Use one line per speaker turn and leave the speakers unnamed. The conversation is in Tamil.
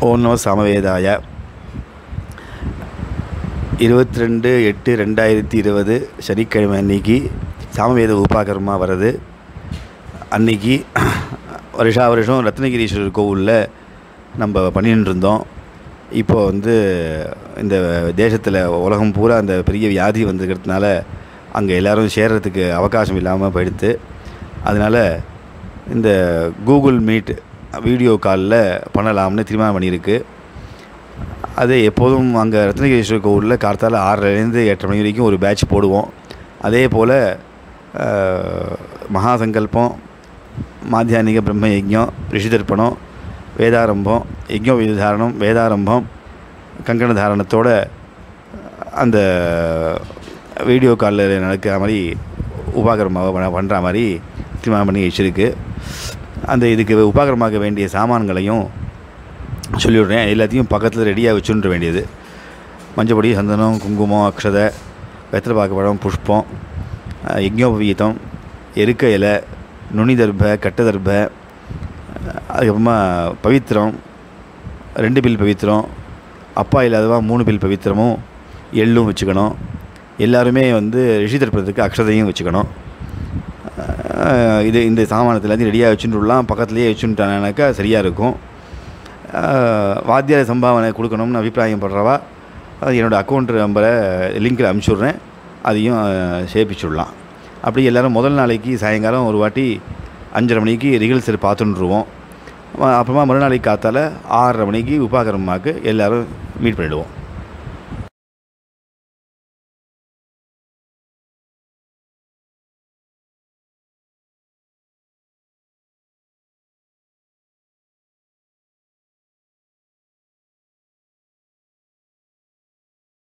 ஓம் நம சாமவேதாய இருபத்தி ரெண்டு எட்டு ரெண்டாயிரத்தி இருபது சனிக்கிழமை அன்னைக்கு சாமவேத உபாகரமாக வருது அன்னைக்கு வருஷா வருஷம் ரத்னகிரீஸ்வரர் கோவிலில் நம்ம பண்ணிட்டு இருந்தோம் இப்போ வந்து இந்த தேசத்தில் உலகம் பூரா அந்த பெரிய வியாதி வந்திருக்கிறதுனால அங்கே எல்லோரும் சேர்கிறதுக்கு அவகாசம் இல்லாமல் போயிடுத்து அதனால் இந்த கூகுள் மீட் வீடியோ காலில் பண்ணலாம்னு தீர்மானம் பண்ணியிருக்கு அது எப்போதும் அங்கே ரத்னகிரீஸ்வரர் கோவிலில் கார்த்தால ஆறரைலேருந்து எட்டரை மணி வரைக்கும் ஒரு பேட்ச் போடுவோம் அதே போல் மகாசங்கல்பம் மாத்தியானிக பிரம்ம யஜ்யம் ரிஷிதர்ப்பணம் வேதாரம்பம் யஜ்யோ விதாரணம் வேதாரம்பம் கங்கண தாரணத்தோட அந்த வீடியோ காலில் நடக்கிற மாதிரி உபாகரமாக பண்ணுற மாதிரி தீர்மானம் பண்ணி வச்சுருக்கு அந்த இதுக்கு உபாகரமாக வேண்டிய சாமான்களையும் சொல்லிவிட்றேன் எல்லாத்தையும் பக்கத்தில் ரெடியாக வச்சுன்ற வேண்டியது மஞ்சப்பொடி சந்தனம் குங்குமம் அக்ஷதை வெத்தலை பாக்கு பழம் புஷ்பம் யஜ்ஞோபவீதம் எருக்க இலை நுனி தர்ப கட்ட தர்ப அதுக்கப்புறமா பவித்திரம் ரெண்டு பில் பவித்திரம் அப்பா இல்லாதவா மூணு பில் பவித்திரமும் எள்ளும் வச்சுக்கணும் எல்லாருமே வந்து ரிஷி தர்ப்பணத்துக்கு அக்ஷதையும் வச்சுக்கணும் இது இந்த சாமானத்தில் எல்லாத்தையும் ரெடியாக வச்சுட்டுலாம் பக்கத்துலேயே வச்சுட்டானாக்கா சரியாக இருக்கும் வாத்தியார சம்பாவனை கொடுக்கணும்னு அபிப்பிராயம் படுறவா அது என்னோடய அக்கௌண்ட் நம்பரை லிங்கில் அனுப்பிச்சுட்றேன் அதையும் சேர்ப்பிச்சுடலாம் அப்படி எல்லோரும் முதல் நாளைக்கு சாயங்காலம் ஒரு வாட்டி அஞ்சரை மணிக்கு ரிகல்சல் பார்த்துட்டுருவோம் அப்புறமா மறுநாளைக்கு காத்தால் ஆறரை மணிக்கு உபாகரமாக்கு எல்லோரும் மீட் பண்ணிவிடுவோம்